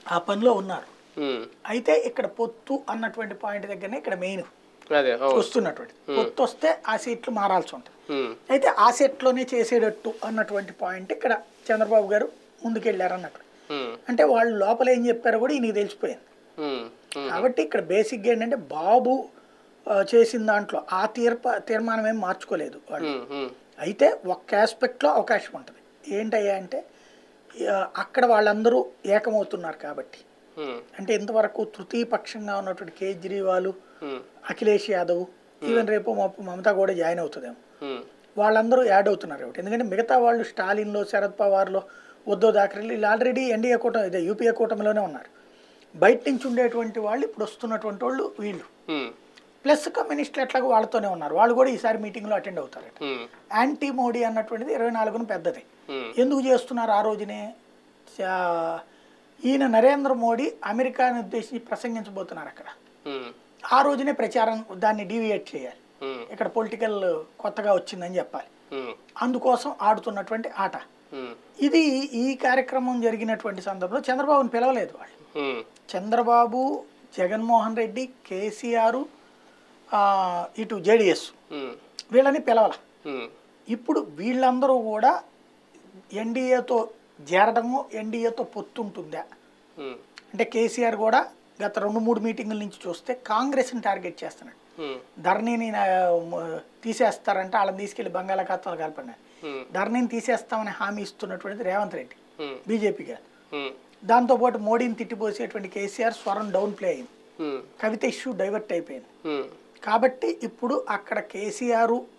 ఆ పనిలో ఉన్నారు ఉమ్. అయితే ఇక్కడ పొత్తు అన్నటువంటి పాయింట్ దగ్గరనే ఇక్కడ మెయిన్ అదే అవును వస్తున్నటువంటి పొత్తు వస్తే ఆ సీట్లు మారాల్సి ఉంటుంది ఉమ్. అయితే ఆ సెట్లోనే చేసేటట్టు అన్నటువంటి పాయింట్ ఇక్కడ చంద్రబాబు గారు ముందుకెళ్ళారు అన్నట్టు ఉమ్. అంటే వాళ్ళు లోపల ఏం చెప్పారో కూడా ఈయనకి తెలిసిపోయింది ఉమ్. ఉమ్. కాబట్టి ఇక్కడ బేసిక్గా ఏంటంటే బాబు ఆ, చేసిన దాంట్లో ఆ తీర్ప తీర్మానం ఏం మార్చుకోలేదు వాళ్ళు ఉమ్. ఉమ్. అయితే ఒక్క ఆస్పెక్ట్లో అవకాశం ఉంటుంది ఏంటయ్యా అంటే ఆ, అక్కడ వాళ్ళందరూ ఏకమవుతున్నారు కాబట్టి ఉమ్. అంటే ఇంతవరకు తృతీయ పక్షంగా ఉన్నటువంటి కేజ్రీవాల్ ఉమ్. అఖిలేష్ యాదవ్ ఈవెన్ రేపు మాపు మమతా కూడా జాయిన్ అవుతుందేమో ఉమ్. వాళ్ళందరూ యాడ్ అవుతున్నారు కాబట్టి ఎందుకంటే మిగతా వాళ్ళు స్టాలిన్లో శరద్ పవార్లో ఉద్దవ్ థాకరే వీళ్ళు ఆల్రెడీ ఎన్డీఏ కూటమి ఇదే యూపీఏ కూటమిలోనే ఉన్నారు బయట నుంచి ఉండేటువంటి వాళ్ళు ఇప్పుడు వస్తున్నటువంటి వాళ్ళు వీళ్ళు ఉమ్. ప్లస్ కమ్యూనిస్టులు ఎట్లాగో వాళ్ళతోనే ఉన్నారు వాళ్ళు కూడా ఈసారి మీటింగ్లో అటెండ్ అవుతారట ఉమ్. యాంటీ మోడీ అన్నటువంటిది ఇరవై నాలుగున పెద్దది ఉమ్. ఎందుకు చేస్తున్నారు ఆ రోజునే చా- ఈయన నరేంద్ర మోడీ అమెరికాను ఉద్దేశించి ప్రసంగించబోతున్నారు అక్కడ ఉమ్. ఆ రోజునే ప్రచారం దాన్ని డీవియేట్ చేయాలి ఉమ్. ఇక్కడ పొలిటికల్ కొత్తగా వచ్చిందని చెప్పాలి ఉమ్. అందుకోసం ఆడుతున్నటువంటి ఆట ఉమ్. ఇది ఈ కార్యక్రమం జరిగినటువంటి సందర్భంలో చంద్రబాబుని పిలవలేదు వాళ్ళు ఉమ్. చంద్రబాబు జగన్మోహన్ రెడ్డి కేసీఆర్ ఆ, ఇటు జేడిఎస్ ఉమ్. వీళ్ళని పిలవాల ఉమ్. ఇప్పుడు వీళ్ళందరూ కూడా ఎన్డీఏతో చేరడము ఎన్డీఏతో పొత్తుంటుందా ఉమ్. అంటే కేసీఆర్ కూడా గత రెండు మూడు మీటింగుల నుంచి చూస్తే కాంగ్రెస్ని టార్గెట్ చేస్తున్నాడు ఉమ్. ధరణిని ఆ, మ- తీసేస్తారంటే వాళ్ళని తీసుకెళ్లి బంగాళాఖాతంలో కలపండి ఉమ్. ధరణిని తీసేస్తామని హామీ ఇస్తున్నటువంటిది రేవంత్ రెడ్డి ఉమ్. బీజేపీ కాదు ఉమ్. దాంతోపాటు మోడీని తిట్టిపోసేటువంటి కేసీఆర్ స్వరం డౌన్ ప్లే అయింది ఉమ్. కవిత ఇష్యూ డైవర్ట్ అయిపోయింది ఉమ్. కాబట్టి ఇప్పుడు అక్కడ కేసీఆర్